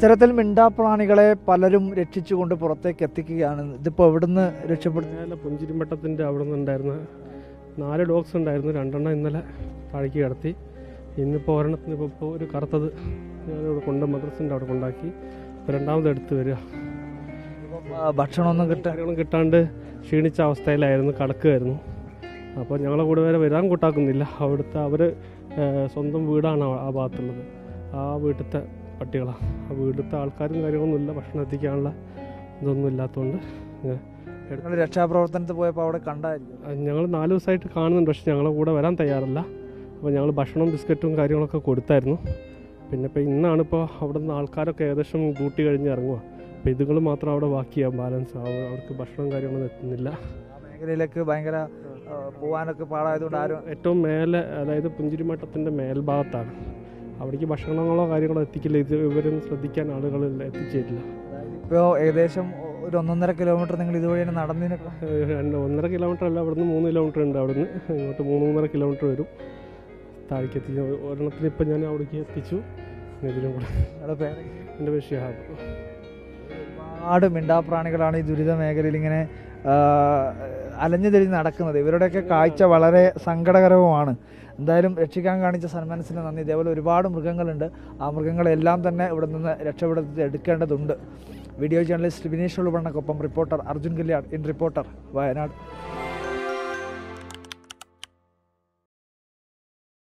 ഇത്തരത്തിൽ മിണ്ടാപ്രാണികളെ പലരും രക്ഷിച്ചുകൊണ്ട് പുറത്തേക്ക് എത്തിക്കുകയാണ് ഇതിപ്പോൾ എവിടുന്ന് രക്ഷപ്പെടുത്തി മേലെ പുഞ്ചിരിമ്പട്ടത്തിൻ്റെ അവിടെ നിന്നുണ്ടായിരുന്ന നാല് ഡോഗ്സ് ഉണ്ടായിരുന്നു രണ്ടെണ്ണം ഇന്നലെ താഴേക്ക് കിടത്തി ഇന്നിപ്പോൾ ഒരെണ്ണത്തിന് ഇപ്പോൾ ഇപ്പോൾ ഒരു കറുത്തത് ഞാനിവിടെ കൊണ്ട് മദ്രസിൻ്റെ അവിടെ കൊണ്ടാക്കി ഇപ്പോൾ രണ്ടാമത് എടുത്ത് വരിക ആ, ഭക്ഷണമൊന്നും കിട്ടാൻ കാര്യങ്ങളും കിട്ടാണ്ട് ക്ഷീണിച്ച അവസ്ഥയിലായിരുന്നു കിടക്കുമായിരുന്നു അപ്പോൾ ഞങ്ങളെ കൂടെ വരെ വരാൻ കൂട്ടാക്കുന്നില്ല അവിടുത്തെ അവർ സ്വന്തം വീടാണ് ആ- ആ ഭാഗത്തുള്ളത് ആ വീട്ടിലത്തെ പട്ടികളാണ് ആ വീട്ടിലത്തെ ആൾക്കാരും കാര്യങ്ങളൊന്നുമില്ല ഭക്ഷണം എത്തിക്കാനുള്ള ഇതൊന്നും ഇല്ലാത്തതുകൊണ്ട് നിങ്ങൾ രക്ഷാപ്രവർത്തനത്തിൽ പോയപ്പോൾ അവിടെ കണ്ടായിരുന്നു ഞങ്ങൾ നാല് ദിവസമായിട്ട് കാണുന്നുണ്ട് പക്ഷെ ഞങ്ങളെ കൂടെ വരാൻ തയ്യാറല്ല അപ്പോൾ ഞങ്ങൾ ഭക്ഷണവും ബിസ്ക്കറ്റും കാര്യങ്ങളൊക്കെ കൊടുത്തായിരുന്നു പിന്നെ ഇപ്പോൾ ഇന്നാണ് ഇപ്പോൾ അവിടെ നിന്ന് ആൾക്കാരൊക്കെ ഏകദേശം ഡ്യൂട്ടി കഴിഞ്ഞ് ഇറങ്ങുക അപ്പോൾ ഇതുങ്ങൾ മാത്രം അവിടെ ബാക്കിയാകും ബാലൻസ് അവർക്ക് ഭക്ഷണവും കാര്യങ്ങളൊന്നും എത്തുന്നില്ല ആ മേഖലയിലേക്ക് ഭയങ്കര ആ, പോവാനൊക്കെ പാടായതുകൊണ്ട് ആരും ഏറ്റവും മേലെ അതായത് പുഞ്ചിരിമട്ടത്തിൻ്റെ മേൽഭാഗത്താണ് അവിടേക്ക് ഭക്ഷണങ്ങളോ കാര്യങ്ങളോ എത്തിക്കില്ല ഇത് ഇവരൊന്നും ശ്രദ്ധിക്കാൻ ആളുകൾ എത്തിച്ചേരില്ല ഇപ്പോൾ ഏകദേശം ഒരു ഒന്നൊന്നര കിലോമീറ്റർ നിങ്ങൾ ഇതുവഴിയാണ് നടന്നതിനൊക്കെ ഏഹ് രണ്ട് ഒന്നര കിലോമീറ്റർ അല്ല അവിടുന്ന് മൂന്ന് കിലോമീറ്റർ ഉണ്ട് അവിടുന്ന് ഇങ്ങോട്ട് മൂന്ന് മൂന്നര കിലോമീറ്റർ വരും താഴേക്ക് എത്തിച്ചു ഒരെണ്ണത്തിന് ഇപ്പം ഞാൻ അവിടേക്ക് എത്തിച്ചു ഇനി ഇതിലും കൂടെ നിങ്ങളുടെ പേര് എൻ്റെ പേര് ഷിഹാബ് ഒരുപാട് മിണ്ടാപ്രാണികളാണ് ഈ ദുരിത മേഖലയിൽ ഇങ്ങനെ ആ, അലഞ്ഞു തിരിഞ്ഞ് നടക്കുന്നത് ഇവരുടെയൊക്കെ കാഴ്ച വളരെ സങ്കടകരവുമാണ് എന്തായാലും രക്ഷിക്കാൻ കാണിച്ച സന്മനസ്സിന് നന്ദി ഇതേപോലെ ഒരുപാട് മൃഗങ്ങളുണ്ട് ആ മൃഗങ്ങളെല്ലാം തന്നെ ഇവിടെ നിന്ന് രക്ഷപ്പെടുത്തി എടുക്കേണ്ടതുണ്ട് വീഡിയോ ജേർണലിസ്റ്റ് വിനീഷ് ഉൾവണ്ണക്കൊപ്പം reporter Arjun Kalyan in reporter Wayanad